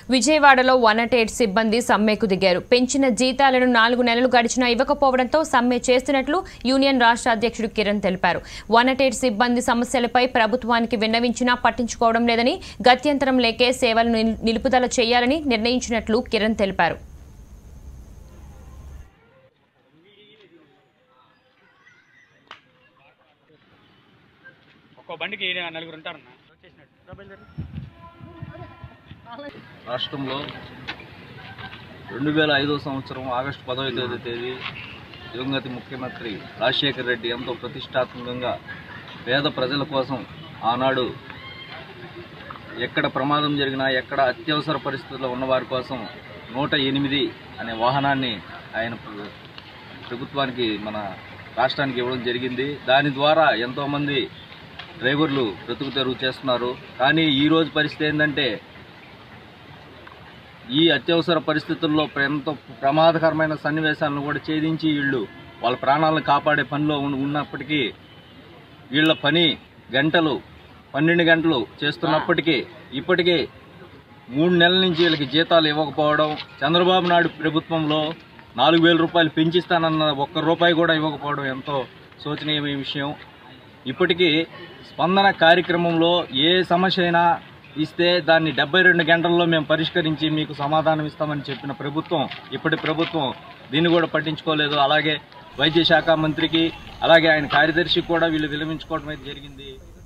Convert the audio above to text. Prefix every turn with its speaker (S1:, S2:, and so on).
S1: విజయవాడలో one not eight సిబ్బంది సమ్మెకు దిగారు పెంచిన జీతాలను నాలుగు నెలలు గడిచినా ఇవ్వకపోవడంతో సమ్మె చేస్తున్నట్లు యూనియన్ రాష్ట్ర అధ్యక్షుడు కిరణ్ తెలిపారు వన్ నాట్ ఎయిట్ సిబ్బంది సమస్యలపై ప్రభుత్వానికి విన్నవించినా పట్టించుకోవడం లేదని గత్యంతరం లేకే సేవలను నిల్- నిలుపుదల చేయాలని నిర్ణయించినట్లు కిరణ్ తెలిపారు
S2: ఒక్కో బండికి నలుగురు ఉంటారన్న
S3: రాష్ట్రంలో రెండు వేల ఐదో సంవత్సరం ఆగస్టు పదవ తేదీ దివంగత ముఖ్యమంత్రి రాజశేఖర రెడ్డి ఎంతో ప్రతిష్టాత్మకంగా పేద ప్రజల కోసం ఆనాడు ఎక్కడ ప్రమాదం జరిగినా ఎక్కడ అత్యవసర పరిస్థితుల్లో ఉన్నవారి కోసం నూట ఎనిమిది అనే వాహనాన్ని ఆయన ప్ర- ప్రభుత్వానికి మన రాష్ట్రానికి ఇవ్వడం జరిగింది దాని ద్వారా ఎంతోమంది డ్రైవర్లు బ్రతుకు తెరువు చేస్తున్నారు కానీ ఈరోజు పరిస్థితి ఏంటంటే ఈ అత్యవసర పరిస్థితుల్లో ప్ర- ఎంతో ప్రమాదకరమైన సన్నివేశాలను కూడా ఛేదించి వీళ్ళు వాళ్ళ ప్రాణాలను కాపాడే పనిలో ఉన్న- ఉన్నప్పటికీ వీళ్ళ పని గంటలు పన్నెండు గంటలు చేస్తున్నప్పటికీ ఇప్పటికీ మూడు నెలల నుంచి వీళ్ళకి జీతాలు ఇవ్వకపోవడం చంద్రబాబు నాయుడు ప్రభుత్వంలో నాలుగు వేల రూపాయలు పెంచిస్తానన్న ఒక్క రూపాయి కూడా ఇవ్వకపోవడం ఎంతో శోచనీయమైన విషయం ఇప్పటికీ స్పందన కార్యక్రమంలో ఏ సమస్య అయినా ఇస్తే దాన్ని డెబ్బై రెండు గంటల్లో మేము పరిష్కరించి మీకు సమాధానం ఇస్తామని చెప్పిన ప్రభుత్వం ఇప్పటి ప్రభుత్వం దీన్ని కూడా పట్టించుకోలేదు అలాగే వైద్య శాఖ మంత్రికి అలాగే ఆయన కార్యదర్శికి కూడా వీళ్ళు విలమించుకోవడం అయితే జరిగింది